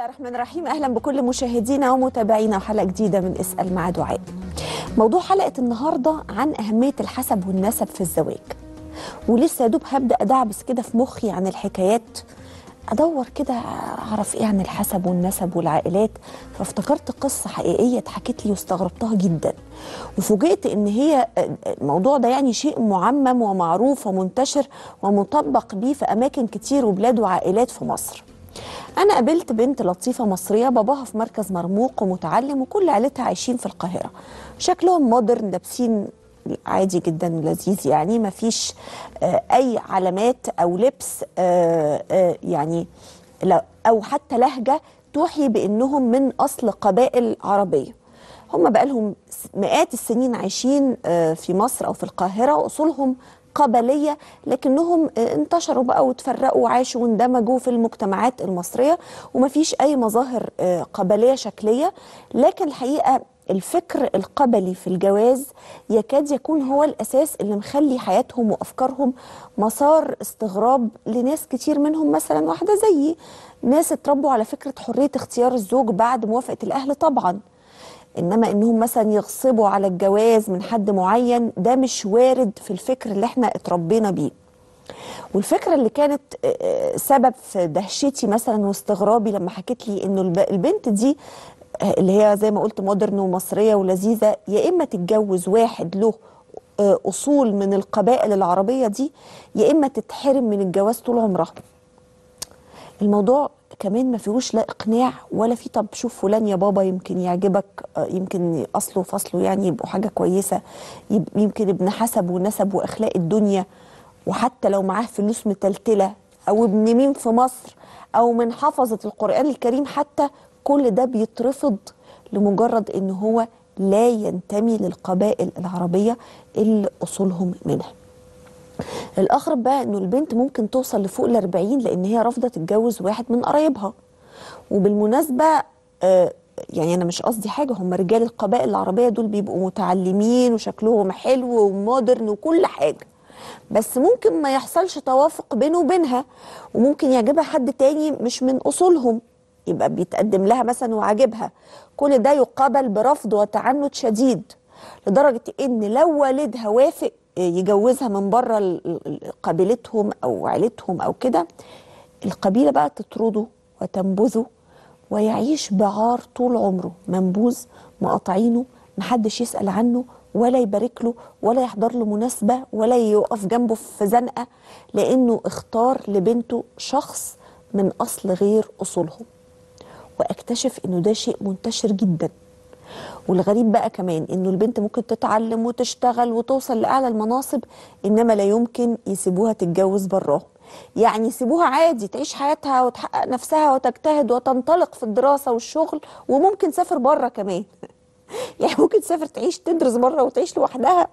الله الرحمن الرحيم اهلا بكل مشاهدينا ومتابعينا وحلقه جديده من اسال مع دعاء موضوع حلقه النهارده عن اهميه الحسب والنسب في الزواج ولسه يا دوب هبدا ادعبس كده في مخي عن الحكايات ادور كده اعرف ايه عن الحسب والنسب والعائلات فافتكرت قصه حقيقيه اتحكت لي واستغربتها جدا وفوجئت ان هي الموضوع ده يعني شيء معمم ومعروف ومنتشر ومطبق بيه في اماكن كتير وبلاد وعائلات في مصر أنا قابلت بنت لطيفة مصرية باباها في مركز مرموق ومتعلم وكل عيلتها عايشين في القاهرة شكلهم مودرن لابسين عادي جدا لذيذ يعني ما فيش آه أي علامات أو لبس آه آه يعني لا أو حتى لهجة توحي بأنهم من أصل قبائل عربية هم بقالهم مئات السنين عايشين في مصر أو في القاهرة وأصولهم قبليه لكنهم انتشروا بقى وتفرقوا وعاشوا واندمجوا في المجتمعات المصريه ومفيش اي مظاهر قبليه شكليه لكن الحقيقه الفكر القبلي في الجواز يكاد يكون هو الاساس اللي مخلي حياتهم وافكارهم مسار استغراب لناس كتير منهم مثلا واحده زيي ناس اتربوا على فكره حريه اختيار الزوج بعد موافقه الاهل طبعا انما انهم مثلا يغصبوا على الجواز من حد معين ده مش وارد في الفكر اللي احنا اتربينا بيه والفكره اللي كانت سبب في دهشتي مثلا واستغرابي لما حكيت لي انه البنت دي اللي هي زي ما قلت مودرن ومصريه ولذيذه يا اما تتجوز واحد له اصول من القبائل العربيه دي يا اما تتحرم من الجواز طول عمرها الموضوع كمان ما فيهوش لا اقناع ولا في طب شوف فلان يا بابا يمكن يعجبك يمكن اصله وفصله يعني يبقوا حاجه كويسه يمكن ابن حسب ونسب واخلاق الدنيا وحتى لو معاه فلوس متلتله او ابن مين في مصر او من حفظه القران الكريم حتى كل ده بيترفض لمجرد ان هو لا ينتمي للقبائل العربيه اللي اصولهم منها الاغرب بقى انه البنت ممكن توصل لفوق ال 40 لان هي رافضه تتجوز واحد من قرايبها وبالمناسبه آه يعني انا مش قصدي حاجه هم رجال القبائل العربيه دول بيبقوا متعلمين وشكلهم حلو ومودرن وكل حاجه بس ممكن ما يحصلش توافق بينه وبينها وممكن يعجبها حد تاني مش من اصولهم يبقى بيتقدم لها مثلا وعاجبها كل ده يقابل برفض وتعنت شديد لدرجه ان لو والدها وافق يجوزها من بره قبيلتهم او عيلتهم او كده القبيله بقى تطرده وتنبذه ويعيش بعار طول عمره منبوذ مقاطعينه محدش يسال عنه ولا يبارك له ولا يحضر له مناسبه ولا يقف جنبه في زنقه لانه اختار لبنته شخص من اصل غير اصولهم واكتشف انه ده شيء منتشر جدا والغريب بقى كمان انه البنت ممكن تتعلم وتشتغل وتوصل لاعلى المناصب انما لا يمكن يسيبوها تتجوز براهم يعني يسيبوها عادي تعيش حياتها وتحقق نفسها وتجتهد وتنطلق في الدراسه والشغل وممكن تسافر بره كمان يعني ممكن تسافر تعيش تدرس بره وتعيش لوحدها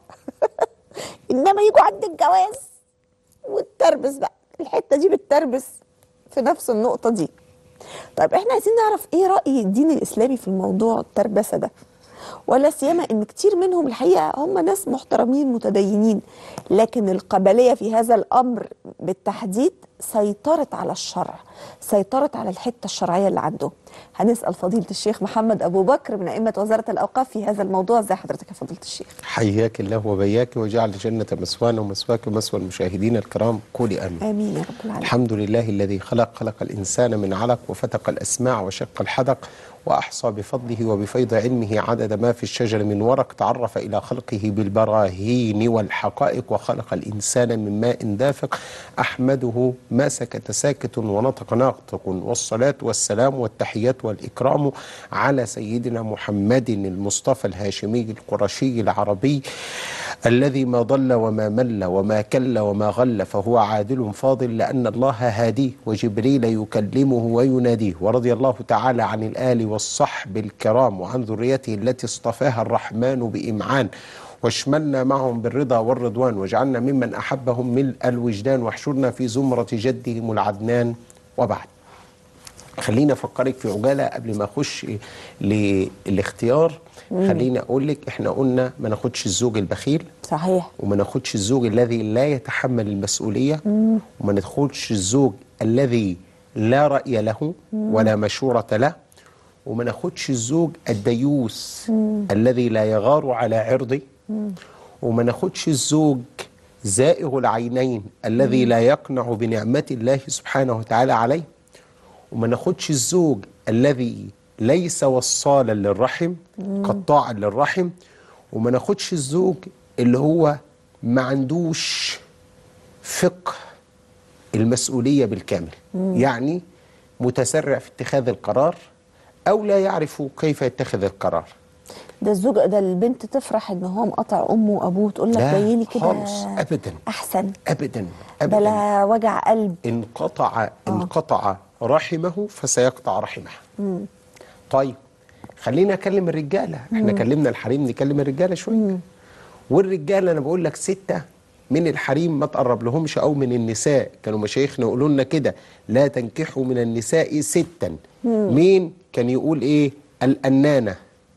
انما يجوا عند الجواز والتربس بقى الحته دي بتتربس في نفس النقطه دي طيب احنا عايزين نعرف ايه راي الدين الاسلامي في الموضوع التربسه ده ولا سيما ان كتير منهم الحقيقه هم ناس محترمين متدينين لكن القبليه في هذا الامر بالتحديد سيطرت على الشرع سيطرت على الحته الشرعيه اللي عندهم هنسال فضيله الشيخ محمد ابو بكر من ائمه وزاره الاوقاف في هذا الموضوع ازي حضرتك يا فضيله الشيخ حياك الله وبياك وجعل الجنه مسوانا ومسواك ومسوى المشاهدين الكرام قولي امين امين يا رب العالمين الحمد لله الذي خلق خلق الانسان من علق وفتق الاسماع وشق الحدق وأحصى بفضله وبفيض علمه عدد ما في الشجر من ورق تعرف إلى خلقه بالبراهين والحقائق وخلق الإنسان من ماء دافق أحمده ما سكت ساكت ونطق ناطق والصلاة والسلام والتحيات والإكرام على سيدنا محمد المصطفى الهاشمي القرشي العربي الذي ما ضل وما مل وما كل وما غل فهو عادل فاضل لأن الله هاديه وجبريل يكلمه ويناديه ورضي الله تعالى عن الآل والصحب الكرام وعن ذريته التي اصطفاها الرحمن بإمعان واشملنا معهم بالرضا والرضوان واجعلنا ممن أحبهم ملء الوجدان واحشرنا في زمرة جدهم العدنان وبعد خليني افكرك في عجاله قبل ما اخش للاختيار خليني اقول لك احنا قلنا ما ناخدش الزوج البخيل صحيح وما ناخدش الزوج الذي لا يتحمل المسؤوليه وما ناخدش الزوج الذي لا رأي له ولا مشورة له وما ناخدش الزوج الديوس الذي لا يغار على عرضه وما ناخدش الزوج زائغ العينين الذي لا يقنع بنعمة الله سبحانه وتعالى عليه وما ناخدش الزوج الذي ليس وصالا للرحم قطاعا للرحم وما ناخدش الزوج اللي هو ما عندوش فقه المسؤولية بالكامل يعني متسرع في اتخاذ القرار أو لا يعرف كيف يتخذ القرار ده الزوج ده البنت تفرح ان هو مقاطع امه وابوه تقول لك لا جايلي كده خالص أبدا احسن أبدا أبدا بلا وجع قلب انقطع انقطع رحمه فسيقطع رحمه طيب خلينا اكلم الرجاله احنا كلمنا الحريم نكلم الرجاله شويه والرجاله انا بقول لك سته من الحريم ما تقرب لهمش او من النساء كانوا مشايخنا يقولوا لنا كده لا تنكحوا من النساء ستا مين كان يقول ايه الانانه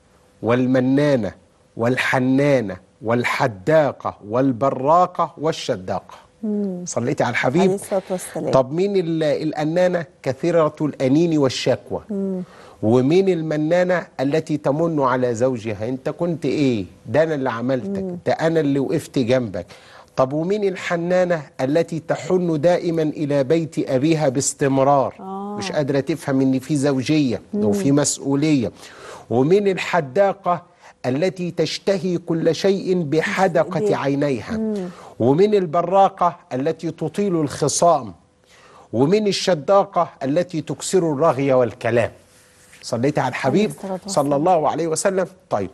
والمنانه والحنانه والحداقه والبراقه والشداقه صليتي على عليه الحبيب الصلاه والسلام طب مين ال- الأنانة كثيرة الأنين والشكوى ومين المنانة التي تمن على زوجها انت كنت ايه ده انا اللي عملتك ده انا اللي وقفت جنبك طب ومين الحنانة التي تحن دائما إلى بيت أبيها باستمرار آه. مش قادرة تفهم إن في زوجية وفي مسؤولية ومين الحداقة التي تشتهي كل شيء بحدقة مسؤولية. عينيها ومن البراقة التي تطيل الخصام ومن الشداقة التي تكسر الرغي والكلام صليت على الحبيب عليه الصلاة والسلام. صلى الله عليه وسلم طيب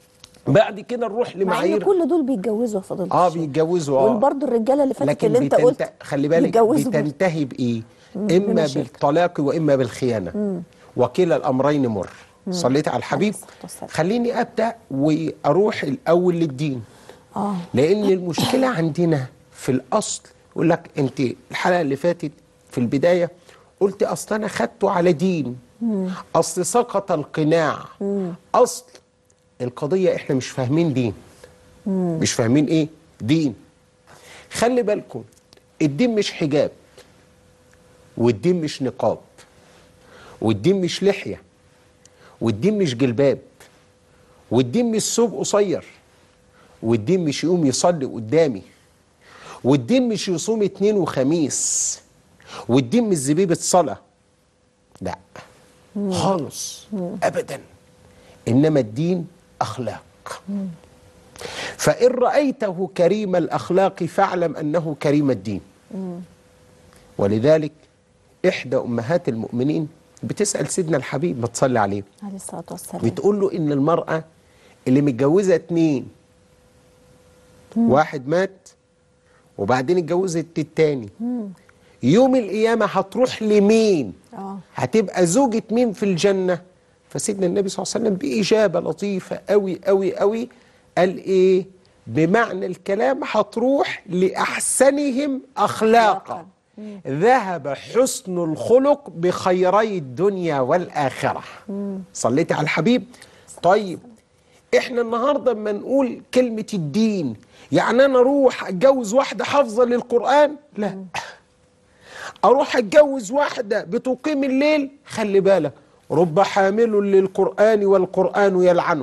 بعد كده نروح مع ان لمعايير كل دول بيتجوزوا يا فضيله اه الشيخ. بيتجوزوا اه وبرضه الرجاله اللي فاتت لكن اللي انت بتنت... قلت خلي بالك بيتجوزوا برضه. بتنتهي بايه اما بمشاكل. بالطلاق واما بالخيانه وكلا الامرين مر صليت على الحبيب عليه الصلاة والسلام. خليني ابدا واروح الاول للدين اه لان المشكله عندنا في الاصل يقول لك انت الحلقه اللي فاتت في البدايه قلت اصل انا خدته على دين اصل سقط القناع اصل القضيه احنا مش فاهمين دين مش فاهمين ايه دين خلي بالكم الدين مش حجاب والدين مش نقاب والدين مش لحيه والدين مش جلباب والدين مش ثوب قصير والدين مش يقوم يصلي قدامي والدين مش يصوم اتنين وخميس والدين مش زبيبة صلاة لا خالص أبدا إنما الدين أخلاق فإن رأيته كريم الأخلاق فاعلم أنه كريم الدين ولذلك إحدى أمهات المؤمنين بتسأل سيدنا الحبيب ما تصلي عليه عليه الصلاه والسلام بتقول له ان المرأة اللي متجوزة اتنين واحد مات وبعدين اتجوزت التاني يوم القيامة هتروح لمين اه هتبقى زوجة مين في الجنة فسيدنا النبي صلى الله عليه وسلم بإجابة لطيفة قوي قوي قوي قال إيه بمعنى الكلام هتروح لأحسنهم أخلاقا ذهب حسن الخلق بخيري الدنيا والآخرة صليت على الحبيب طيب احنا النهاردة لما نقول كلمة الدين يعني أنا أروح أتجوز واحدة حافظة للقرآن لا اروح اتجوز واحده بتقيم الليل خلي بالك رب حامل للقران والقران يلعنه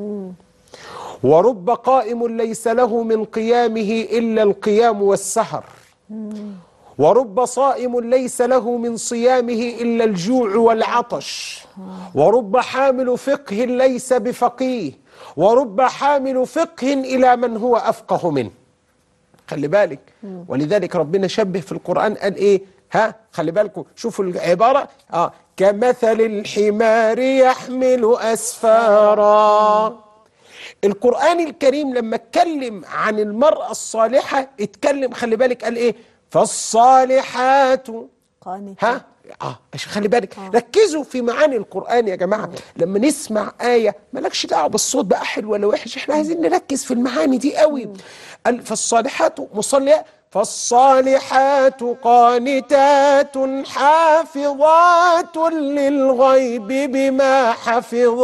ورب قائم ليس له من قيامه الا القيام والسهر ورب صائم ليس له من صيامه الا الجوع والعطش ورب حامل فقه ليس بفقيه ورب حامل فقه الى من هو افقه منه خلي بالك ولذلك ربنا شبه في القرآن قال ايه ها خلي بالكم شوفوا العبارة اه كمثل الحمار يحمل أسفارا القرآن الكريم لما اتكلم عن المرأة الصالحة اتكلم خلي بالك قال ايه فالصالحات قانت ها اه عشان خلي بالك ركزوا في معاني القران يا جماعه لما نسمع ايه مالكش دعوه بالصوت بقى حلو ولا وحش احنا عايزين نركز في المعاني دي قوي قال فالصالحات مصليات فالصالحات قانتات حافظات للغيب بما حفظ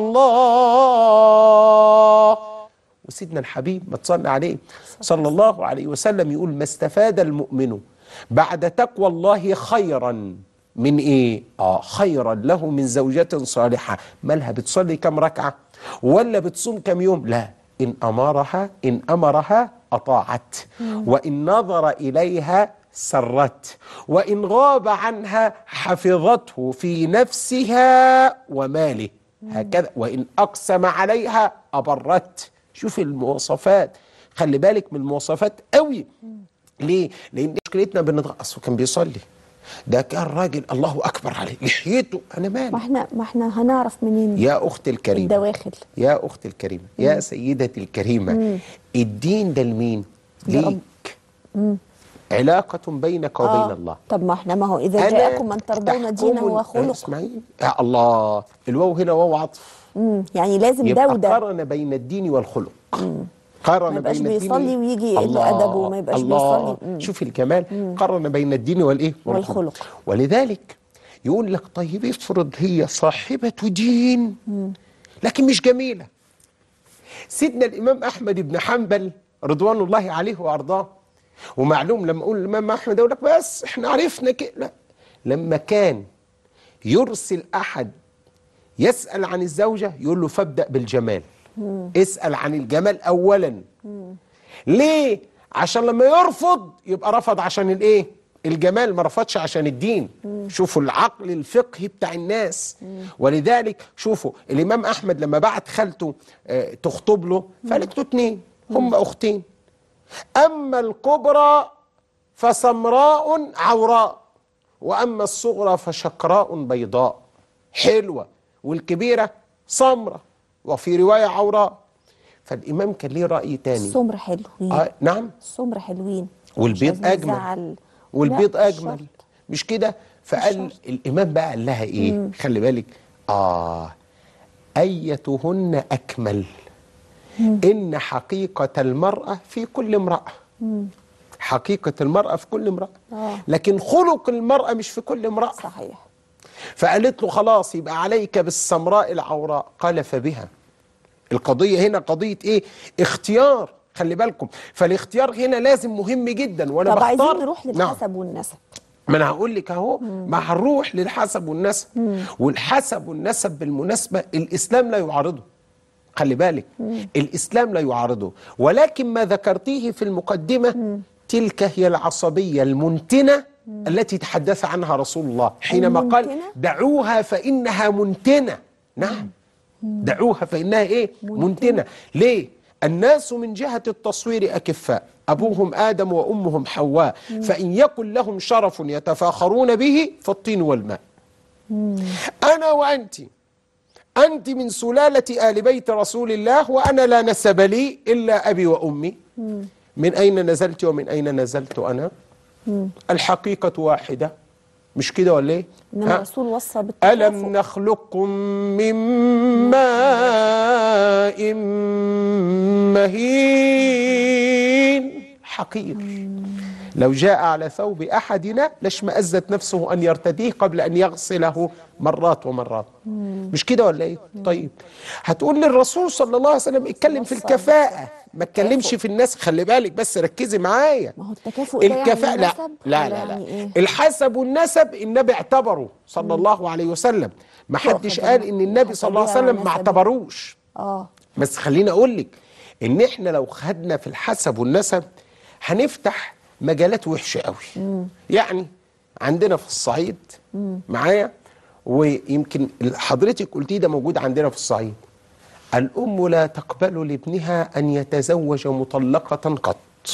الله وسيدنا الحبيب ما تصلي عليه صلى الله عليه وسلم يقول ما استفاد المؤمن بعد تقوى الله خيرا من ايه اه خيرا له من زوجة صالحة مالها بتصلي كم ركعة ولا بتصوم كم يوم لا ان امرها ان امرها اطاعت وان نظر اليها سرت وان غاب عنها حفظته في نفسها وماله هكذا وان اقسم عليها ابرت شوف المواصفات خلي بالك من المواصفات قوي ليه لان مشكلتنا بالنظام اصله كان بيصلي ده كان راجل الله اكبر عليه لحيته انا ما مالي احنا ما احنا هنعرف منين يا اختي الكريمه الدواخل يا اختي الكريمه يا سيدتي الكريمه الدين ده لمين لرب. ليك علاقه بينك وبين آه. الله طب ما احنا ما هو اذا أنا جاءكم من ترضون أحكم دينه ال- وخلقه اسمعي يا الله الواو هنا واو عطف مم. يعني لازم ده يبقى وده قارن بين الدين والخلق قارن ما يبقاش بين الدين بيصلي ويجي يقل الله أدبه، ما يبقاش الله بيصلي. مم. شوف الجمال قارن بين الدين والايه والخلق. ولذلك يقول لك طيب افرض هي صاحبة دين لكن مش جميلة سيدنا الإمام أحمد بن حنبل رضوان الله عليه وأرضاه ومعلوم لما أقول الإمام أحمد أقول لك بس إحنا عرفنا كده لا لما كان يرسل أحد يسأل عن الزوجة يقول له فابدأ بالجمال اسأل عن الجمال أولا ليه؟ عشان لما يرفض يبقى رفض عشان الايه؟ الجمال ما رفضش عشان الدين شوفوا العقل الفقهي بتاع الناس ولذلك شوفوا الإمام أحمد لما بعت خالته آه، تخطب له فقالت له اتنين هم أختين أما الكبرى فسمراء عوراء وأما الصغرى فشقراء بيضاء حلوة والكبيرة سمرة وفي رواية عوراء فالإمام كان ليه رأي تاني السمر حلوين آه نعم السمر حلوين مش والبيض لازم أجمل نزعل. والبيض لا، مش أجمل شرط. مش كده فقال الإمام بقى قال لها إيه خلي بالك آه أيتهن أكمل إن حقيقة المرأة في كل امرأة حقيقة المرأة في كل امرأة آه. لكن خلق المرأة مش في كل امرأة صحيح فقالت له خلاص يبقى عليك بالسمراء العوراء قال فبها القضية هنا قضية ايه اختيار خلي بالكم فالاختيار هنا لازم مهم جدا وانا طب بختار عايزين نروح نعم. للحسب والنسب ما انا هقول لك اهو ما هنروح للحسب والنسب والحسب والنسب بالمناسبة الاسلام لا يعارضه خلي بالك الاسلام لا يعارضه ولكن ما ذكرتيه في المقدمة تلك هي العصبية المنتنة التي تحدث عنها رسول الله حينما قال المنتنة؟ دعوها فإنها منتنة نعم دعوها فإنها إيه منتنة ليه الناس من جهة التصوير أكفاء أبوهم آدم وأمهم حواء فإن يكن لهم شرف يتفاخرون به فالطين والماء أنا وأنت أنت من سلالة آل بيت رسول الله وأنا لا نسب لي إلا أبي وأمي من أين نزلت ومن أين نزلت أنا الحقيقة واحدة مش كده ولا إيه انما ها؟ الرسول وصى بالتكافؤ ألم نخلقكم من ماء مهين حقير لو جاء على ثوب أحدنا لاشمأزت نفسه أن يرتديه قبل أن يغسله مرات ومرات مش كده ولا إيه طيب هتقول للرسول صلى الله عليه وسلم اتكلم في الكفاءة ما اتكلمش في الناس خلي بالك بس ركزي معايا ما هو التكافؤ ده يعني الكفاءة لا النسب لا ولا لا, لا. يعني إيه؟ الحسب والنسب النبي اعتبره صلى الله عليه وسلم ما حدش تؤخذ قال ان النبي صلى الله عليه حسبها وسلم ما ونسبها. اعتبروش اه بس خليني اقول لك ان احنا لو خدنا في الحسب والنسب هنفتح مجالات وحشه قوي يعني عندنا في الصعيد معايا ويمكن حضرتك قلتيه ده موجود عندنا في الصعيد الام لا تقبل لابنها ان يتزوج مطلقه قط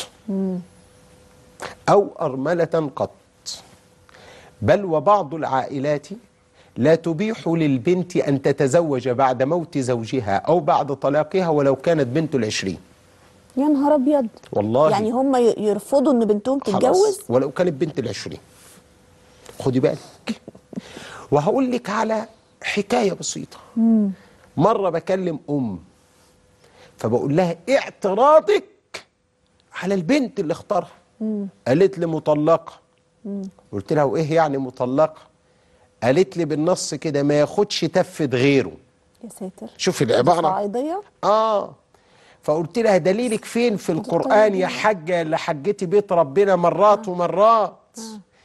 او ارمله قط بل وبعض العائلات لا تبيح للبنت أن تتزوج بعد موت زوجها أو بعد طلاقها ولو كانت بنت العشرين يا نهار ابيض والله يعني هم ي- يرفضوا ان بنتهم خلاص تتجوز ولو كانت بنت العشرين خدي بالك وهقول لك على حكاية بسيطة مرة بكلم أم فبقول لها اعتراضك على البنت اللي اختارها قالت لي مطلقة قلت لها وايه يعني مطلقة قالت لي بالنص كده ما ياخدش تفة غيره يا ساتر شوفي العبارة صعيديه اه فقلت لها دليلك فين في القرآن يا حاجة اللي حجتي بيت ربنا مرات ومرات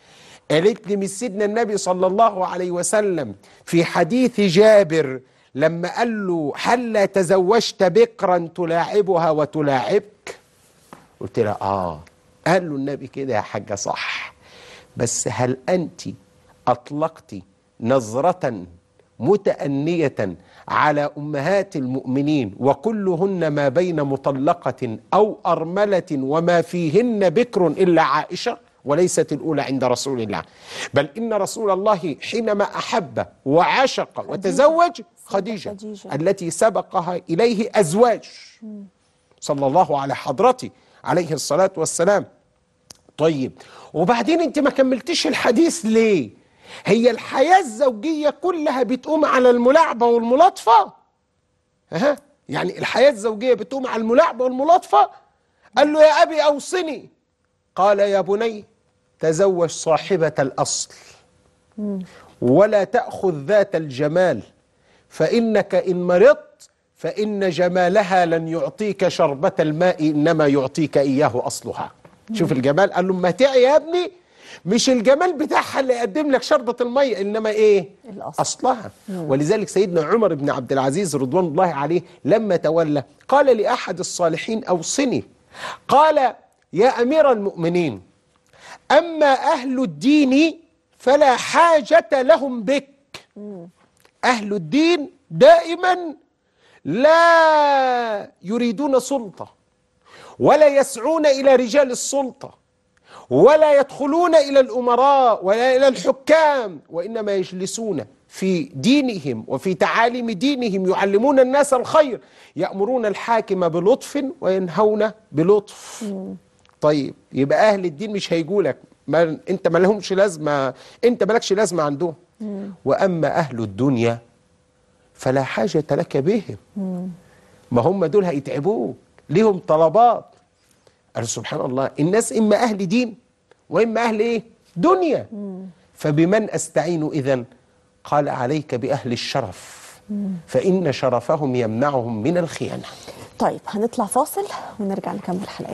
قالت لي من سيدنا النبي صلى الله عليه وسلم في حديث جابر لما قال له هل تزوجت بكرا تلاعبها وتلاعبك قلت لها اه قال له النبي كده يا حاجه صح بس هل انت اطلقت نظره متأنية على أمهات المؤمنين وكلهن ما بين مطلقة أو أرملة وما فيهن بكر إلا عائشة وليست الأولى عند رسول الله بل إن رسول الله حينما أحب وعشق وتزوج خديجة, خديجة. التي سبقها إليه أزواج صلى الله على حضرته عليه الصلاة والسلام طيب وبعدين انت ما كملتش الحديث ليه هي الحياة الزوجية كلها بتقوم على الملاعبة والملاطفة ها يعني الحياة الزوجية بتقوم على الملاعبة والملاطفة قال له يا أبي أوصني قال يا بني تزوج صاحبة الأصل ولا تأخذ ذات الجمال فإنك إن مرضت فإن جمالها لن يعطيك شربة الماء إنما يعطيك إياه أصلها شوف الجمال قال له ما تعي يا ابني مش الجمال بتاعها اللي يقدم لك شربة المية إنما إيه الأصل. أصلها ولذلك سيدنا عمر بن عبد العزيز رضوان الله عليه لما تولى قال لأحد الصالحين أوصني قال يا أمير المؤمنين أما أهل الدين فلا حاجة لهم بك أهل الدين دائما لا يريدون سلطة ولا يسعون إلى رجال السلطة ولا يدخلون إلى الأمراء ولا إلى الحكام وإنما يجلسون في دينهم وفي تعاليم دينهم يعلمون الناس الخير يأمرون الحاكم بلطف وينهون بلطف طيب يبقى أهل الدين مش هيجولك ما أنت ما لهمش لازمة أنت مالكش لازمة عندهم وأما أهل الدنيا فلا حاجة لك بهم ما هم دول هيتعبوك ليهم طلبات قال سبحان الله الناس إما أهل دين وإما أهل إيه دنيا فبمن أستعين إذن قال عليك بأهل الشرف فإن شرفهم يمنعهم من الخيانة طيب هنطلع فاصل ونرجع نكمل حلقتنا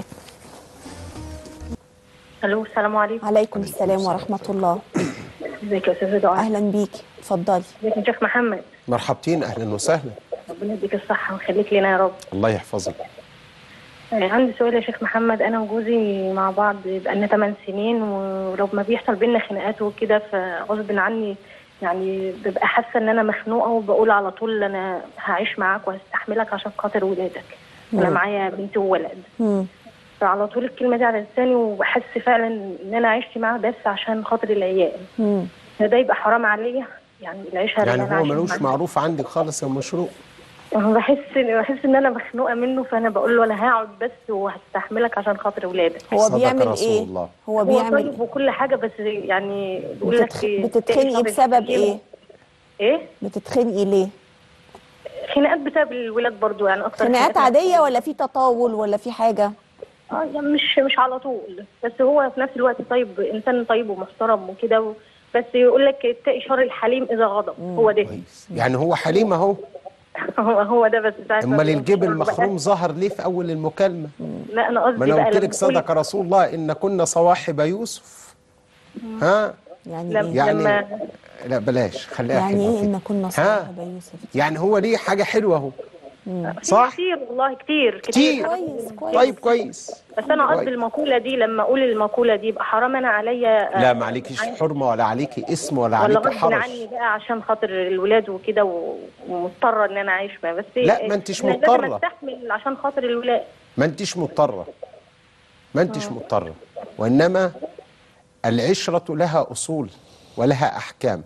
الو السلام عليكم عليكم السلام ورحمة الله ازيك يا استاذ دعاء أهلا بيكي اتفضلي ازيك يا شيخ محمد مرحبتين أهلا وسهلا ربنا يديك الصحه ويخليك لنا يا رب الله يحفظك آه، عندي سؤال يا شيخ محمد انا وجوزي مع بعض بقالنا 8 سنين ولو ما بيحصل بينا خناقات وكده فغصب عني يعني ببقى حاسه ان انا مخنوقه وبقول على طول انا هعيش معاك وهستحملك عشان خاطر ولادك انا معايا بنت وولد مم. فعلى طول الكلمه دي على لساني وبحس فعلا ان انا عشت معاه بس عشان خاطر العيال مم. ده يبقى حرام عليا يعني العيشه اللي يعني انا هو عايشة ملوش معاه. معروف عندك خالص يا مشروع أنا بحس بحس ان انا مخنوقه منه فانا بقول له انا هقعد بس وهستحملك عشان خاطر ولادك هو صدق بيعمل رسول ايه الله. هو هو بيعمل طيب ايه وكل حاجه بس يعني بيقول لك بتتخ... بتتخنقي بسبب ايه ايه بتتخنقي ليه خناقات بسبب الولاد برضو يعني اكتر خناقات عادية ولا في تطاول ولا في حاجة اه يعني مش مش على طول بس هو في نفس الوقت طيب انسان طيب ومحترم وكده و... بس يقول لك اتقي شر الحليم اذا غضب هو ده كويس يعني هو حليم اهو هو هو ده بس ساعات امال الجيب بقى- المخروم ظهر ليه في اول المكالمه لا انا قصدي ما انا بقى قلت لما لك بقول- صدق رسول الله ان كنا صواحب يوسف ها يعني لما- ايه يعني لما- لا بلاش خليها يعني حلوة ايه كده. ان كنا ها صاحب يوسف يعني هو ليه حاجه حلوه اهو صح كتير والله كتير كتير. كويس كويس طيب كويس بس انا قصدي كويس. المقوله دي لما اقول المقوله دي يبقى حرام انا عليا لا ما عليكيش حرمه ولا عليكي اسم ولا ولا عليكي غصب حرج عني بقى عشان خاطر الولاد وكده و- ومضطره ان انا اعيش معاه بس لا، ما انتش أنا لازم مضطرة. استحمل عشان خاطر الولاد ما انتش مضطره ما انتش مضطره وانما العشره لها اصول ولها احكام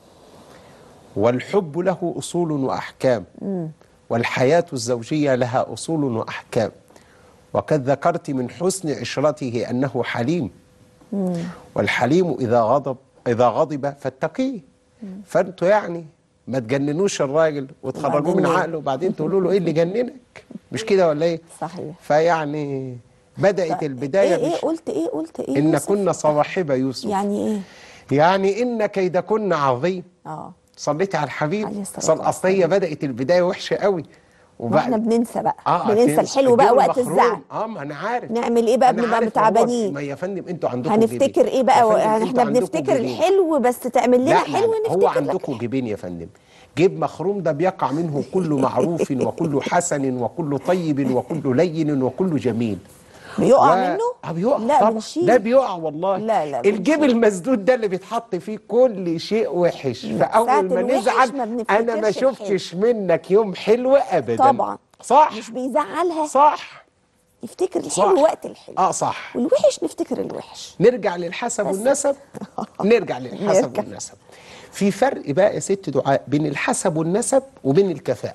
والحب له اصول واحكام والحياه الزوجيه لها اصول واحكام وقد ذكرت من حسن عشرته انه حليم والحليم اذا غضب اذا غضب فاتقيه فانتوا يعني ما تجننوش الراجل وتخرجوه من وبعدين إيه؟ عقله وبعدين تقولوا له ايه اللي جننك مش كده ولا ايه صحيح فيعني بدأت البداية ايه ايه بش- قلت ايه قلت ايه إن يوسف؟ كنا صواحب يوسف يعني ايه يعني إن كيدكن عظيم اه صليتي على الحبيب عليه الصلاة صل أصل هي بدأت البداية وحشة قوي واحنا بننسى بقى اه بننسى تنسى. الحلو بقى تجيب وقت المخروم. الزعل اه ما انا عارف نعمل ايه بقى أنا بنبقى عارف هو- متعبانين ما يا فندم انتوا عندكم هنفتكر جيبين. ايه بقى يا و- فندم يعني انتوا احنا عندكم بنفتكر جيبين. الحلو بس تعمل لنا لا حلو لا نفتكر هو لك عندكم جيبين يا فندم جيب مخروم ده بيقع منه كل معروف وكل حسن وكل طيب وكل لين وكل جميل بيقع و- منه اه بيقع لا طبعا بنشيل ده بيقع والله لا، لا، الجيب بنشيل. المسدود ده اللي بيتحط فيه كل شيء وحش ساعة فاول ما الوحش نزعل ما بنفتكرش انا ما الحلو. شفتش منك يوم حلو ابدا طبعا صح مش بيزعلها صح نفتكر صح الحلو وقت الحلو اه صح والوحش نفتكر الوحش نرجع للحسب والنسب نرجع للحسب نرجع. والنسب في فرق بقى يا ست دعاء بين الحسب والنسب وبين الكفاءة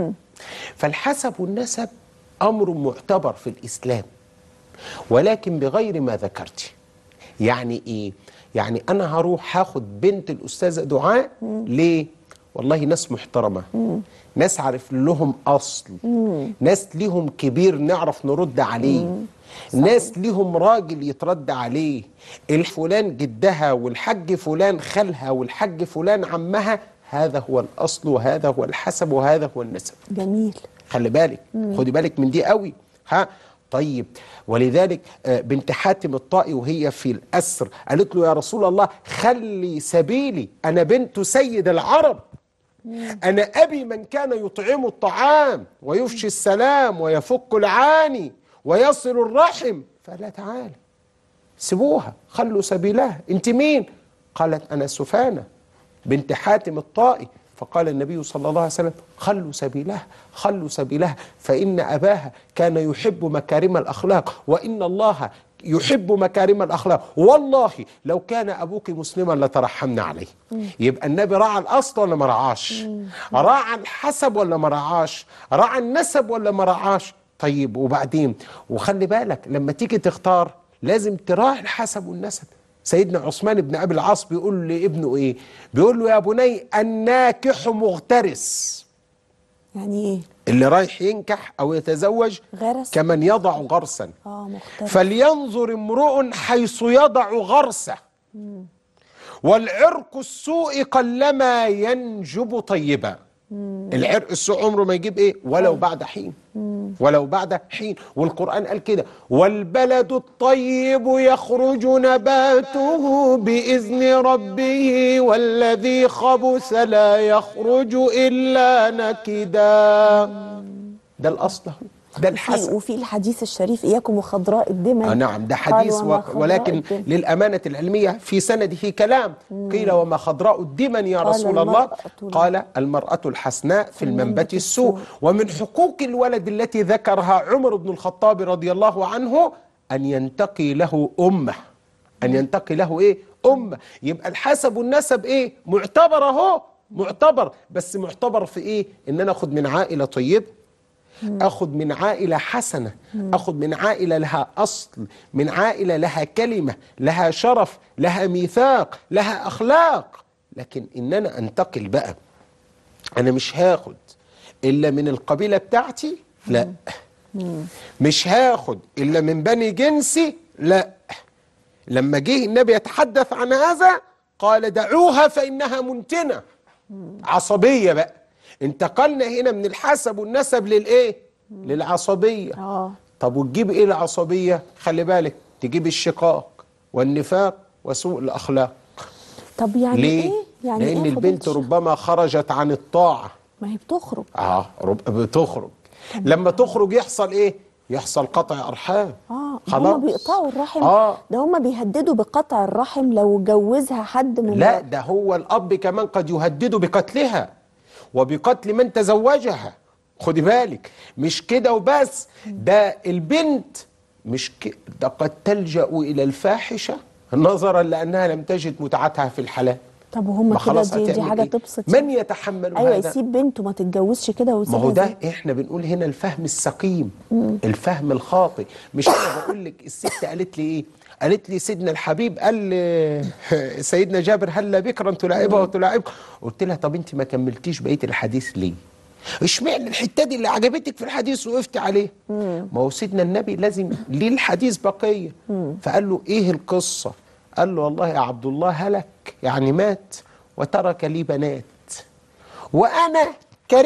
فالحسب والنسب أمر معتبر في الإسلام ولكن بغير ما ذكرتي يعني إيه؟ يعني أنا هروح هاخد بنت الأستاذة دعاء ليه؟ والله ناس محترمة ناس عارف لهم أصل ناس ليهم كبير نعرف نرد عليه ناس ليهم راجل يترد عليه الفلان جدها والحج فلان خالها والحج فلان عمها هذا هو الأصل وهذا هو الحسب وهذا هو النسب جميل خلي بالك خدي بالك من دي قوي ها طيب ولذلك آه، بنت حاتم الطائي وهي في الأسر قالت له يا رسول الله خلي سبيلي أنا بنت سيد العرب أنا أبي من كان يطعم الطعام ويفشي السلام ويفك العاني ويصل الرحم فلا تعالى سيبوها خلوا سبيلها انت مين قالت انا سفانه بنت حاتم الطائي فقال النبي صلى الله عليه وسلم خلوا سبيلها خلوا سبيلها فإن أباها كان يحب مكارم الأخلاق وإن الله يحب مكارم الأخلاق والله لو كان أبوك مسلما لترحمنا عليه يبقى النبي راعى الأصل ولا ما رعاش راعى الحسب ولا ما رعاش راعى النسب ولا ما رعاش طيب وبعدين وخلي بالك لما تيجي تختار لازم تراعي الحسب والنسب سيدنا عثمان بن ابي العاص بيقول لابنه ايه بيقول له يا بني الناكح مغترس يعني ايه اللي رايح ينكح او يتزوج غرس كمن يضع غرسا اه مختلف فلينظر امرؤ حيث يضع غرسه والعرق السوء قلما ينجب طيبا العرق السوء عمره ما يجيب ايه ولو بعد حين ولو بعد حين والقرآن قال كده والبلد الطيب يخرج نباته بإذن ربه والذي خبث لا يخرج إلا نكدا ده الأصل أهو. ده وفي, الحسن وفي الحديث الشريف اياكم وخضراء الدمن آه نعم ده قال حديث وما و... خضراء ولكن الدمن. للأمانة العلمية في سنده كلام قيل وما خضراء الدمن يا قال رسول الله المرأة ال- قال المرأة الحسناء في المنبت المنبت السوء السوء. ومن حقوق الولد التي ذكرها عمر بن الخطاب رضي الله عنه أن ينتقي له أمه أن ينتقي له إيه أمه يبقى الحسب والنسب إيه معتبر أهو معتبر بس معتبر في إيه إن أنا أخذ من عائلة طيبة اخذ من عائله حسنه اخذ من عائله لها اصل من عائله لها كلمه لها شرف لها ميثاق لها اخلاق لكن ان انا انتقل بقى انا مش هاخد الا من القبيله بتاعتي لا مش هاخد الا من بني جنسي لا لما جه النبي يتحدث عن هذا قال دعوها فانها منتنه عصبيه بقى انتقلنا هنا من الحسب والنسب للايه للعصبيه اه طب وتجيب ايه العصبيه خلي بالك تجيب الشقاق والنفاق وسوء الاخلاق طب يعني ليه ايه يعني لان ايه البنت فضيلة ربما خرجت عن الطاعه ما هي بتخرج اه رب... بتخرج لما تخرج يحصل ايه يحصل قطع ارحام اه خلاص هم بيقطعوا الرحم آه. ده هم بيهددوا بقطع الرحم لو جوزها حد من لا ده هو الأب كمان قد يهدد بقتلها وبقتل من تزوجها خدي بالك مش كده وبس ده البنت مش ك... ده قد تلجأ إلى الفاحشة نظرا لأنها لم تجد متعتها في الحلال طب وهم ما كده خلاص دي, دي هتعمل حاجه إيه؟ تبسط من يتحمل ايوه هذا يسيب بنته ما تتجوزش كده ما ويسيبها هو ده زي- احنا بنقول هنا الفهم السقيم الفهم الخاطئ مش انا بقول لك الست قالت لي ايه قالت لي سيدنا الحبيب قال لي سيدنا جابر هلا بكرا تلاعبها وتلاعبك قلت لها طب انت ما كملتيش بقيه الحديث ليه اشمعنى الحته دي اللي عجبتك في الحديث وقفت عليه ما هو سيدنا النبي لازم ليه الحديث بقيه فقال له ايه القصه قال له والله يا عبد الله هلك يعني مات وترك لي بنات وانا كرهت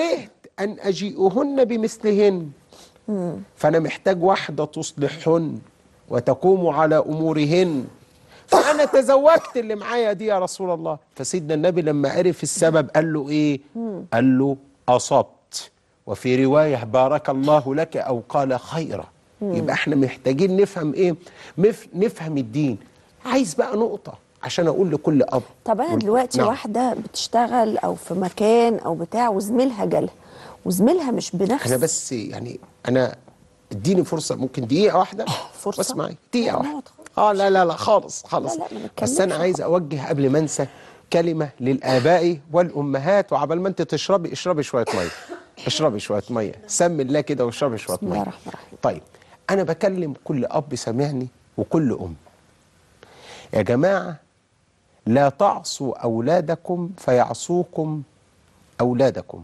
أن أجيئهن بمثلهن فأنا محتاج واحدة تصلحهن وتقوم على أمورهن فأنا تزوجت اللي معايا دي يا رسول الله فسيدنا النبي لما عرف السبب قال له إيه قال له أصبت وفي رواية بارك الله لك أو قال خيرا يبقى احنا محتاجين نفهم ايه مف نفهم الدين عايز بقى نقطة عشان اقول لكل اب طب انا وال- دلوقتي نعم. واحده بتشتغل او في مكان او بتاع وزميلها جالها وزميلها مش بنفس انا بس يعني انا اديني فرصه ممكن دقيقه واحده فرصة؟ بس معي دقيقه لا، واحده نقعد اه لا لا لا خالص خالص لا، لا، ما بس نتكلمش انا عايز اوجه قبل ما انسى كلمه للاباء والامهات وعبال ما انت تشربي اشربي شويه ميه اشربي شويه ميه سمي الله كده واشربي شويه بسم الله ميه الرحمن الرحيم. طيب انا بكلم كل اب سامعني وكل ام يا جماعه لا تعصوا اولادكم فيعصوكم اولادكم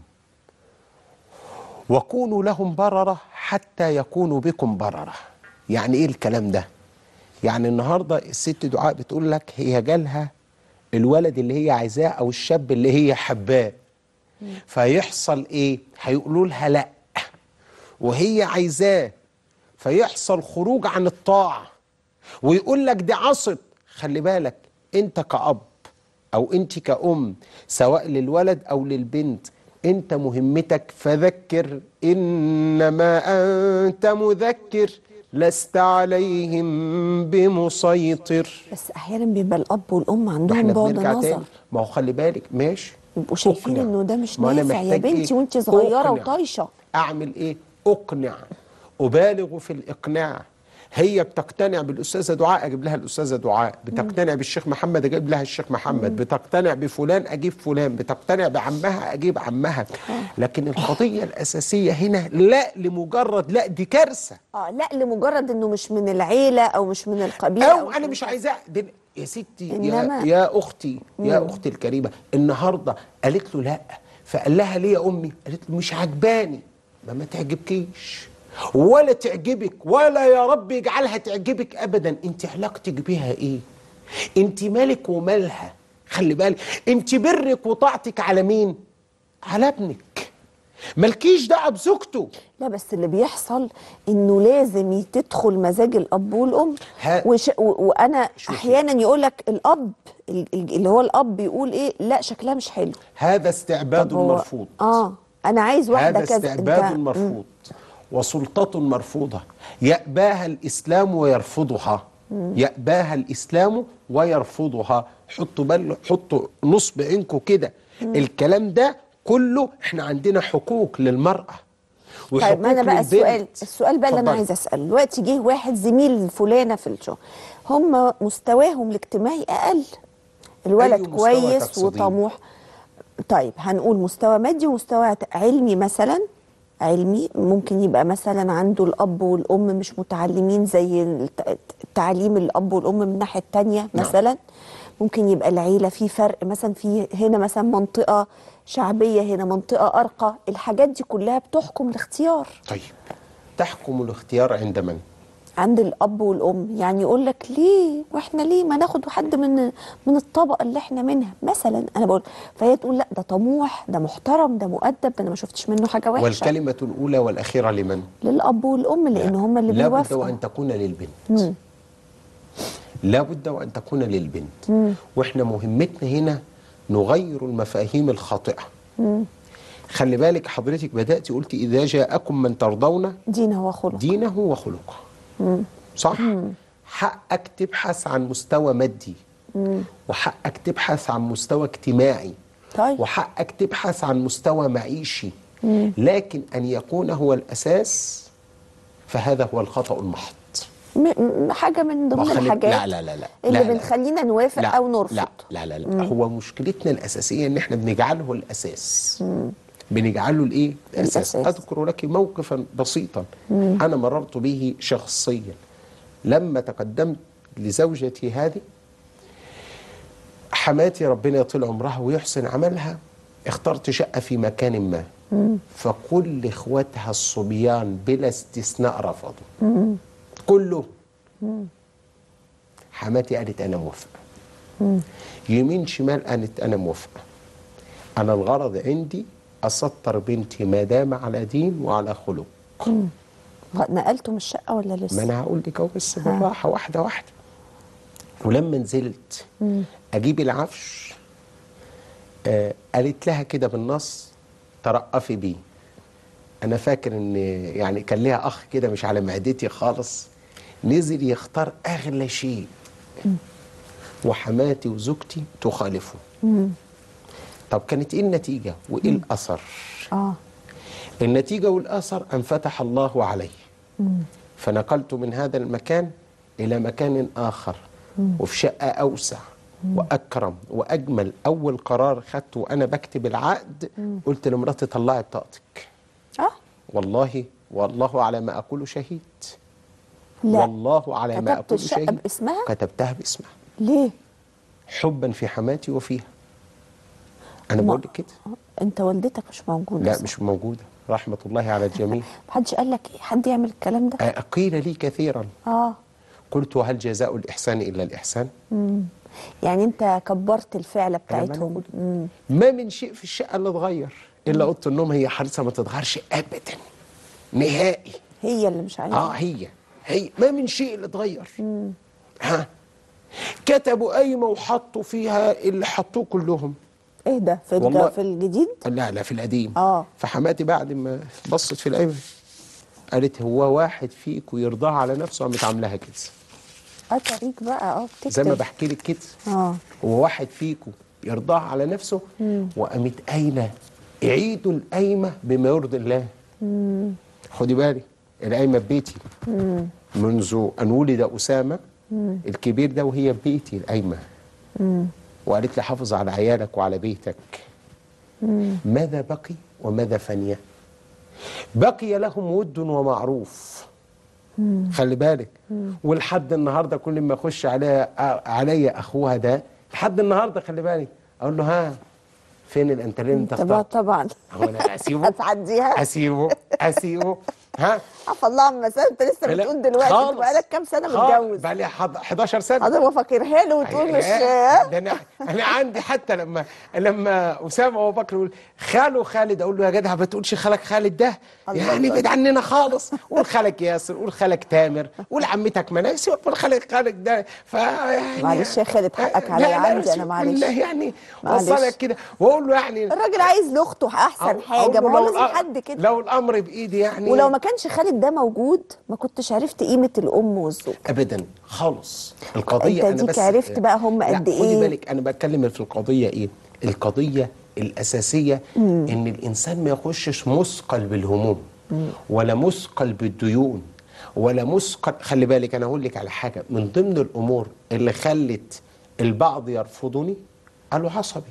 وكونوا لهم بررة حتى يكونوا بكم بررة يعني ايه الكلام ده يعني النهاردة الست دعاء بتقول لك هي جالها الولد اللي هي عايزاه او الشاب اللي هي حباه فيحصل ايه هيقولوا لها لا وهي عايزاه فيحصل خروج عن الطاعة ويقول لك دي عصت خلي بالك انت كأب او انت كأم سواء للولد او للبنت انت مهمتك فذكر انما انت مذكر لست عليهم بمسيطر بس احيانا بيبقى الاب والام ما عندهم احنا بعد بنرجع نظر تاني ما هو خلي بالك ماشي يبقوا شايفين أقنع. انه ده مش ما أنا نافع يا محتاج بنتي إيه؟ وانت صغيره أقنع. وطايشه اعمل ايه اقنع ابالغ في الاقناع هي بتقتنع بالاستاذه دعاء اجيب لها الاستاذه دعاء بتقتنع بالشيخ محمد اجيب لها الشيخ محمد بتقتنع بفلان اجيب فلان بتقتنع بعمها اجيب عمها لكن القضيه الاساسيه هنا لا لمجرد لا دي كارثه اه لا لمجرد انه مش من العيله او مش من القبيله او انا من مش كذا. عايزاه دي- يا ستي يا, إنما- يا اختي يا اختي الكريمه النهارده قالت له لا فقال لها ليه يا امي قالت له مش عجباني ما ما تعجبكيش ولا تعجبك ولا يا رب يجعلها تعجبك ابدا انت علاقتك بيها ايه انت مالك ومالها خلي بالك انت برك وطاعتك على مين على ابنك مالكيش دعوه بزوجته لا بس اللي بيحصل انه لازم تدخل مزاج الاب والام ها- وش و وانا شوفي. احيانا يقول لك الاب ال- ال- اللي هو الاب يقول ايه لا شكلها مش حلو هذا استعباد طب هو- مرفوض اه انا عايز واحده هذا كذا استعباد أنت- مرفوض وسلطة مرفوضة يأباها الإسلام ويرفضها يأباها الإسلام ويرفضها حطوا بال حطوا نصب عينكم كده الكلام ده كله احنا عندنا حقوق للمرأة وحقوق طيب ما انا بقى للبنت. السؤال السؤال بقى اللي انا اتفضلي. عايزه اساله دلوقتي جه واحد زميل فلانه في الشغل هم مستواهم الاجتماعي اقل الولد أي مستوى كويس تقصدين؟ وطموح طيب هنقول مستوى مادي ومستوى ت- علمي مثلا علمي ممكن يبقى مثلا عنده الاب والام مش متعلمين زي الت- التعليم الاب والام من الناحيه التانية نعم. مثلا ممكن يبقى العيله في فرق مثلا في هنا مثلا منطقه شعبيه هنا منطقه ارقى الحاجات دي كلها بتحكم الاختيار طيب تحكم الاختيار عند من عند الاب والام يعني يقول لك ليه واحنا ليه ما ناخد حد من من الطبقه اللي احنا منها مثلا انا بقول فهي تقول لا ده طموح ده محترم ده مؤدب ده انا ما شفتش منه حاجه وحشه والكلمة الأولى والأخيرة لمن للاب والام لان هم اللي لا بد بيوافقوا وأن تكون للبنت لا بد وأن تكون للبنت وإحنا مهمتنا هنا نغير المفاهيم الخاطئة خلي بالك حضرتك بدأتي قلتي إذا جاءكم من ترضون دينه وخلق دينه وخلقه صح حقك تبحث عن مستوى مادي وحقك تبحث عن مستوى اجتماعي طيب وحقك تبحث عن مستوى معيشي لكن أن يكون هو الأساس فهذا هو الخطأ المحض م- م- حاجه من ضمن ما خلي- الحاجات لا لا لا لا اللي لا لا. بنخلينا نوافق لا او نرفض لا لا لا, لا. هو مشكلتنا الأساسية إن إحنا بنجعله الأساس بنجعله الإيه؟ الأساس الأساس. أذكر لك موقفا بسيطا أنا مررت به شخصيا لما تقدمت لزوجتي هذه حماتي ربنا يطيل عمرها ويحسن عملها اخترت شقة في مكان ما فكل اخواتها الصبيان بلا استثناء رفضوا كله حماتي قالت انا موافقه يمين شمال قالت انا موافقه انا الغرض عندي اسطر بنتي ما دام على دين وعلى خلق نقلته من الشقه ولا ما لسه انا هقول لك اهو بس بالراحه واحده واحده ولما نزلت اجيب العفش آه قالت لها كده بالنص ترقفي بيه انا فاكر ان يعني كان ليها اخ كده مش على معدتي خالص نزل يختار اغلى شيء وحماتي وزوجتي تخالفه طب كانت ايه النتيجه وايه الاثر اه النتيجة والأثر أن فتح الله علي فنقلت من هذا المكان إلى مكان آخر وفي شقة أوسع وأكرم وأجمل أول قرار خدته وأنا بكتب العقد قلت لمراتي طلعي بطاقتك اه والله والله على ما أقول شهيد لا والله على ما كتبت أقول الشقة شهيد باسمها؟ كتبتها باسمها ليه حبا في حماتي وفيها أنا ما- بقول لك كده انت والدتك مش موجوده لا صح؟ مش موجودة رحمة الله على الجميع محدش قال لك إيه؟ حد يعمل الكلام ده آه، قيل لي كثيرا اه قلت هل جزاء الإحسان إلا الإحسان يعني انت كبرت الفعلة أنا ما أنا بتاعتهم بقول. مم. ما من شيء في الشقة اللي اتغير إلا أوضة النوم هي حريصة ما تتغيرش أبدا نهائي هي اللي مش عايزه آه هي هي ما من شيء اللي اتغير ها كتبوا قايمة وحطوا فيها اللي حطوه كلهم ايه ده في والله- الج... في الجديد لا لا في القديم آه. فحماتي بعد ما بصت في القايمة قالت هو واحد فيكم يرضاها على نفسه قامت عاملاها كده اه طريق بقى اه بتكتب زي ما بحكي لك كده اه هو واحد فيكم يرضاها على نفسه وقامت قايله عيدوا القايمه بما يرضي الله خدي بالك القايمه ببيتي منذ ان ولد اسامه الكبير ده وهي ببيتي القايمه وقالت لي حافظ على عيالك وعلى بيتك ماذا بقي وماذا فني بقي لهم ود ومعروف خلي بالك ولحد النهارده كل ما اخش عليها عليا اخوها ده لحد النهارده خلي بالك اقول له ها فين الانترين انت طبعا اخترت طبعا هو انا اسيبه هتعديها اسيبه اسيبه ها عفى الله عما سنة انت لسه لا، بتقول دلوقتي خالص. انت بقالك كام سنه خالص. متجوز بقى لي حض- 11 سنه حضرتك وفاكرها له وتقول مش يا- ده انا انا عندي حتى لما لما اسامه ابو بكر يقول خاله خالد اقول له يا جدع ما تقولش خالك خالد ده الله يعني الله. بعيد عننا خالص قول خالك ياسر قول خالك تامر قول عمتك مناسي قول خالك خالك ده ف يعني معلش يا خالد، حقك لا، عليا، لا، عندي أنا بسم معلش. الله يعني معلش. وصلك كده واقول له يعني الراجل عايز لاخته احسن أو- حاجه أقول ما له هو لو لازم الأ- حد كده لو الامر بايدي يعني ولو ما كانش خالد ده موجود ما كنتش عرفت قيمه الام والزوج ابدا خالص القضيه أنت انا ديك بس عرفت بقى هم لا، قد خدي إيه؟ بالك انا بتكلم في القضيه ايه القضيه الاساسيه ان الانسان ما يخشش مثقل بالهموم ولا مثقل بالديون ولا مثقل خلي بالك انا اقول لك على حاجه من ضمن الامور اللي خلت البعض يرفضني قالوا عصبي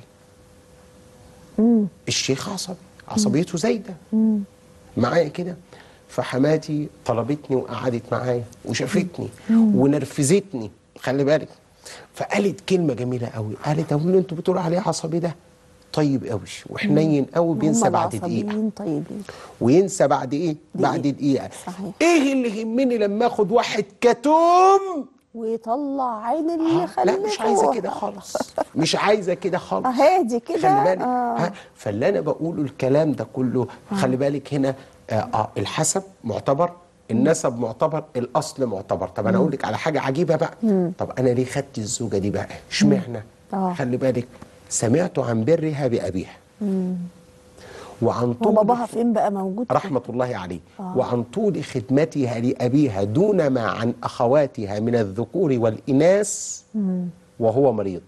الشيخ عصبي عصبيته زايده معايا كده فحماتي طلبتني وقعدت معايا وشافتني ونرفزتني خلي بالك فقالت كلمه جميله قوي قالت اقول له انتوا بتقولوا عليه عصبي ده طيب قوي وحنين قوي بينسى هم بعد دقيقه العصبيين طيبين وينسى بعد ايه بعد دقيقة. دقيقه صحيح. ايه اللي يهمني لما اخد واحد كتوم ويطلع عين اللي آه، خلفوها لا مش عايزه كده خالص مش عايزه كده خالص آه، هادي كده خلي بالك آه. ها فاللي انا بقوله الكلام ده كله خلي بالك هنا آه آه الحسب معتبر النسب معتبر الاصل معتبر طب انا اقول لك على حاجه عجيبه بقى طب انا ليه خدت الزوجه دي بقى اشمعنى آه. خلي بالك سمعت عن برها بابيها وعن هو طول باباها فين بقى موجود رحمة الله عليه وعن طول خدمتها لأبيها دون ما عن أخواتها من الذكور والإناث وهو مريض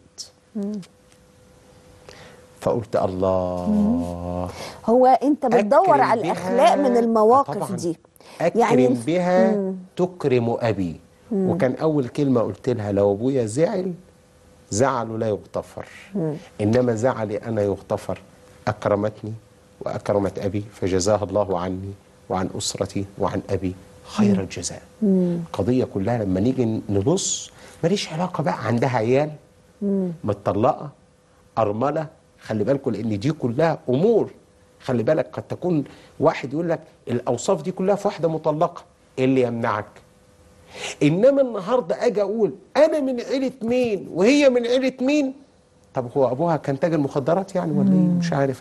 فقلت الله هو انت بتدور أكرم على بها- الاخلاق من آه المواقف طبعاً. دي أكرم يعني بها تكرم أبي وكان أول كلمة قلت لها لو أبويا زعل زعله لا يغتفر إنما زعلي أنا يغتفر أكرمتني وأكرمت أبي فجزاها الله عني وعن أسرتي وعن أبي خير الجزاء القضية كلها لما نيجي نبص ماليش علاقة بقى عندها عيال متطلقة أرملة خلي بالكم لأن دي كلها أمور خلي بالك قد تكون واحد يقول لك الأوصاف دي كلها في واحدة مطلقة إيه اللي يمنعك انما النهارده اجي اقول انا من عيله مين وهي من عيله مين طب هو ابوها كان تاجر مخدرات يعني ولا ايه مش عارف انا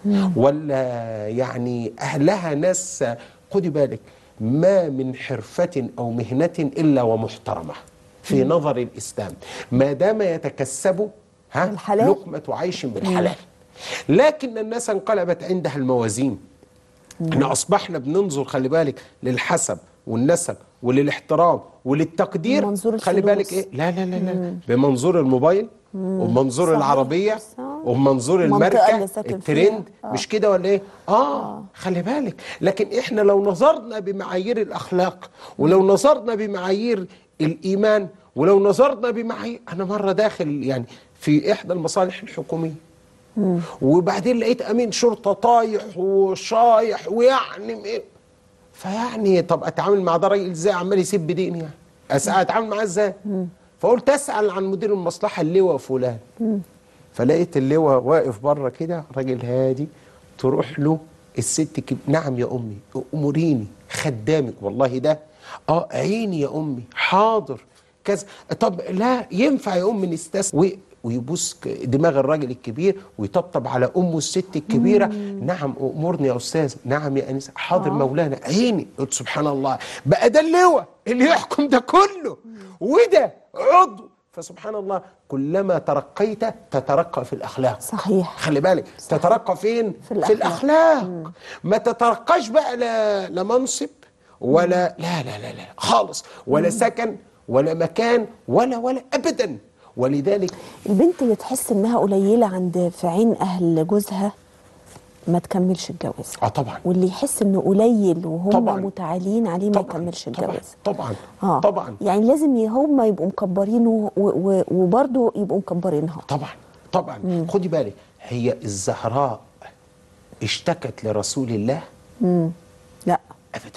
ولا يعني اهلها ناس خدي بالك ما من حرفه او مهنه الا ومحترمه في نظر الاسلام ما دام يتكسبوا ها بالحلال. لقمه عيش بالحلال لكن الناس انقلبت عندها الموازين احنا اصبحنا بننظر خلي بالك للحسب والنسب وللاحترام وللتقدير بمنظور خلي الفلوس. بالك ايه لا لا لا لا بمنظور الموبايل وبمنظور صحيح. العربيه صح. وبمنظور المنطقة الماركه اللي ساكن الترند فيها. آه. مش كده ولا ايه اه خلي بالك لكن احنا لو نظرنا بمعايير الاخلاق ولو نظرنا بمعايير الايمان ولو نظرنا بمعايير انا مره داخل يعني في احدى المصالح الحكوميه وبعدين لقيت امين شرطه طايح وشايح ويعني م- فيعني طب اتعامل مع ده راجل ازاي عمال يسب ديني يعني أس- اتعامل معاه ازاي فقلت اسال عن مدير المصلحه اللواء فلان فلقيت اللواء واقف بره كده راجل هادي تروح له الست كب... نعم يا امي اموريني خدامك والله ده اه عيني يا امي حاضر كذا طب لا ينفع يا امي نستس و... ويبوس ك- دماغ الراجل الكبير ويطبطب على امه الست الكبيره نعم امرني يا استاذ نعم يا انسه حاضر مولانا عيني قلت سبحان الله بقى ده اللواء اللي يحكم ده كله وده عضو فسبحان الله كلما ترقيت تترقى في الاخلاق صحيح خلي بالك تترقى فين في الأخلاق. في الاخلاق ما تترقاش بقى لا لا منصب ولا لا لا لا لا خالص ولا سكن ولا مكان ولا ولا ابدا ولذلك البنت اللي تحس انها قليله عند في عين اهل جوزها ما تكملش الجواز اه طبعا واللي يحس انه قليل وهم طبعاً. متعالين عليه ما طبعا يكملش طبعا الجواز طبعا اه طبعا يعني لازم ي- هم يبقوا مكبرينه و- و- وبرضه يبقوا مكبرينها طبعا طبعا خدي بالك هي الزهراء اشتكت لرسول الله لا ابدا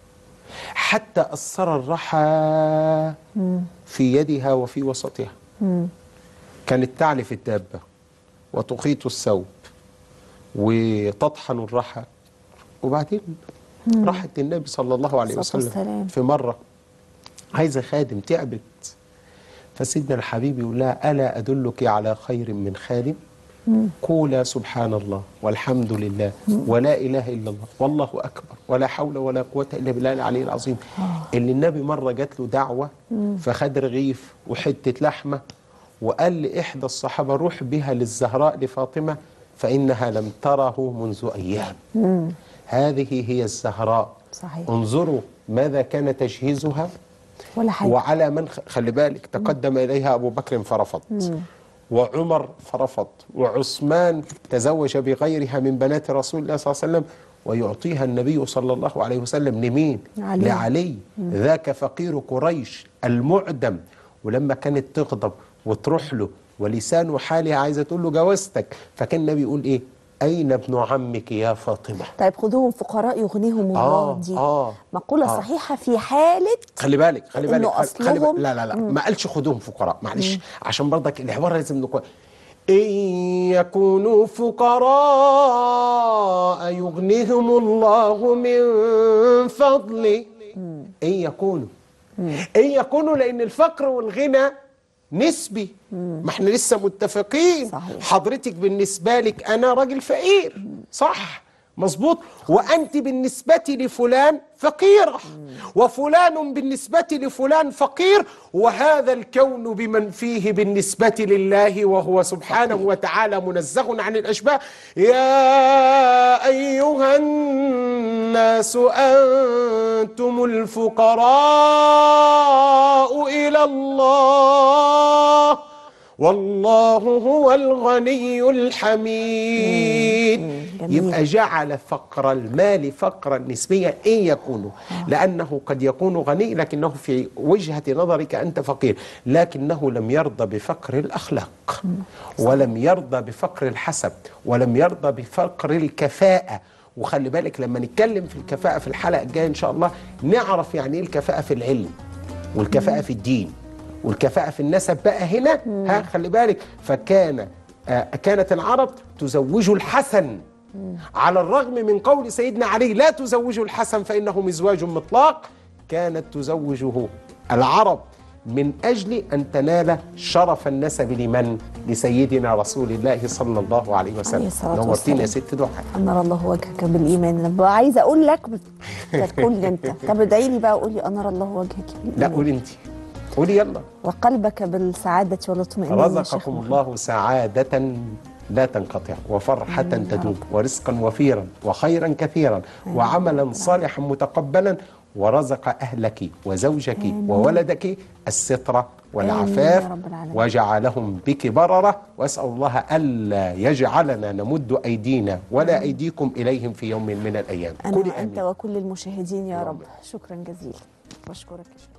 حتى اثر الرحى في يدها وفي وسطها كانت تعلف الدابه وتخيط الثوب وتطحن الرحى وبعدين راحت النبي صلى الله عليه الصلاة وسلم والسلام. في مره عايزه خادم تعبت فسيدنا الحبيب يقول لها الا ادلك على خير من خادم قولا سبحان الله والحمد لله ولا اله الا الله والله اكبر ولا حول ولا قوه الا بالله العلي العظيم اللي النبي مره جات له دعوه فخد رغيف وحته لحمه وقال لاحدى الصحابه روح بها للزهراء لفاطمه فانها لم تره منذ ايام هذه هي الزهراء صحيح. انظروا ماذا كان تجهيزها ولا حاجه وعلى من خ- خلي بالك تقدم إليها أبو بكر فرفض وعمر فرفض وعثمان تزوج بغيرها من بنات رسول الله صلى الله عليه وسلم ويعطيها النبي صلى الله عليه وسلم لمين؟ علي. لعلي ذاك فقير قريش المعدم ولما كانت تغضب وتروح له ولسان حالها عايزة تقول له جوازتك فكان النبي يقول إيه؟ أين ابن عمك يا فاطمة؟ طيب خذوهم فقراء يغنيهم الله آه، دي آه، مقوله آه. صحيحه في حاله خلي بالك خلي بالك إنه خلي خلي بالك أصلهم- لا لا لا ما قالش خدوهم فقراء معلش عشان برضك الحوار لازم نكون إن يكونوا فقراء يغنيهم الله من فضله إن يكونوا إن يكونوا لأن الفقر والغنى نسبي ما احنا لسه متفقين صحيح. حضرتك بالنسبة لك أنا راجل فقير صح مظبوط وأنت بالنسبة لفلان فقيرة وفلان بالنسبة لفلان فقير وهذا الكون بمن فيه بالنسبة لله وهو سبحانه وتعالى منزه عن الأشباه يا أيها الناس أنتم الفقراء إلى الله والله هو الغني الحميد جميل. يبقى جعل فقر المال فقرا نسبيا إن يكون لأنه قد يكون غني لكنه في وجهة نظرك أنت فقير لكنه لم يرضى بفقر الأخلاق ولم يرضى بفقر الحسب ولم يرضى بفقر الكفاءة وخلي بالك لما نتكلم في الكفاءة في الحلقة الجاية إن شاء الله نعرف يعني إيه الكفاءة في العلم والكفاءة في الدين والكفاءة في النسب بقى هنا ها خلي بالك فكان آه كانت العرب تزوج الحسن على الرغم من قول سيدنا علي لا تزوجوا الحسن فإنه مزواج مطلق كانت تزوجه العرب من أجل أن تنال شرف النسب لمن؟ لسيدنا رسول الله صلى الله عليه عليه وسلم الصلاة نورتينا يا والسلام. ست ضحى أنر الله وجهك بالإيمان أنا بقى عايزة أقول لك بس تقول لي أنت طب ادعي لي بقى قولي أنر الله وجهك لا بالإيمان قولي أنت قولي يلا وقلبك بالسعادة والاطمئنان يا شيخ رزقكم محمد. الله سعادة لا تنقطع وفرحة آمين يا تدوم ورزقا وفيرا وخيرا كثيرا وعملا صالحا متقبلا ورزق أهلك وزوجك وولدك الستر والعفاف يا رب العالمين. وجعلهم بك بررة وأسأل الله ألا يجعلنا نمد أيدينا ولا أيديكم إليهم في يوم من الأيام أنا قولي وأنت آمين وكل المشاهدين يا رب شكرا جزيلا بشكرك يا شيخ